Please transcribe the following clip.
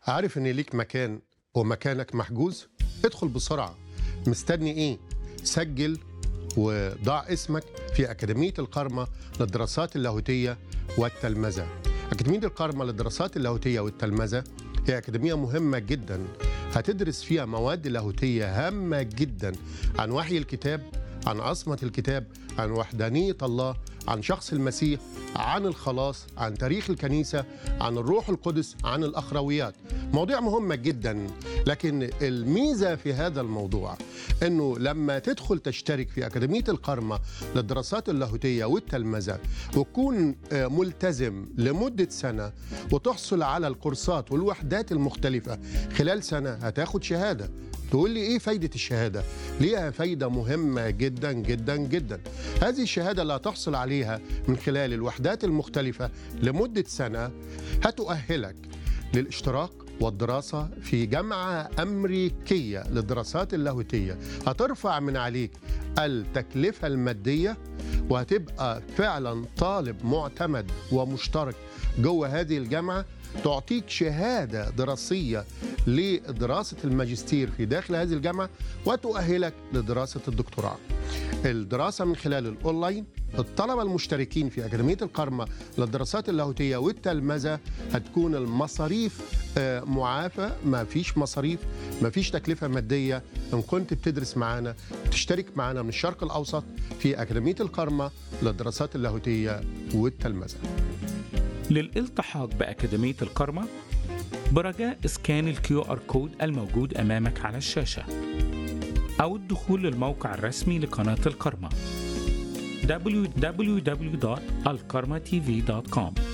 عارف ان ليك مكان ومكانك محجوز ادخل بسرعة مستني ايه سجل وضع اسمك في أكاديمية القرمة للدراسات اللاهوتية والتلمذة أكاديمية القرمة للدراسات اللاهوتية والتلمذة هي أكاديمية مهمة جدا هتدرس فيها مواد لاهوتية هامة جدا عن وحي الكتاب عن عصمة الكتاب عن وحدانية الله عن شخص المسيح عن الخلاص عن تاريخ الكنيسة عن الروح القدس عن الأخرويات مواضيع مهمة جدا لكن الميزة في هذا الموضوع أنه لما تدخل تشترك في أكاديمية القرمة للدراسات اللاهوتية والتلمذة وتكون آه، ملتزم لمدة سنة وتحصل على الكورسات والوحدات المختلفة خلال سنة هتاخد شهادة تقول لي ايه فايدة الشهادة؟ ليها فايدة مهمة جدا جدا جدا. هذه الشهادة اللي هتحصل عليها من خلال الوحدات المختلفة لمدة سنة هتؤهلك للاشتراك والدراسة في جامعة أمريكية للدراسات اللاهوتية هترفع من عليك التكلفة المادية وهتبقى فعلا طالب معتمد ومشترك جوه هذه الجامعة تعطيك شهادة دراسية لدراسة الماجستير في داخل هذه الجامعة وتؤهلك لدراسة الدكتوراه الدراسة من خلال الأونلاين الطلبة المشتركين في أكاديمية القرمة للدراسات اللاهوتية والتلمذة هتكون المصاريف آه، معافى ما فيش مصاريف ما فيش تكلفة مادية إن كنت بتدرس معانا تشترك معانا من الشرق الأوسط في أكاديمية القرمة للدراسات اللاهوتية والتلمذة للالتحاق بأكاديمية الكرمة برجاء اسكان الكيو ار كود الموجود أمامك على الشاشة أو الدخول للموقع الرسمي لقناة الكرمة www.alkarmatv.com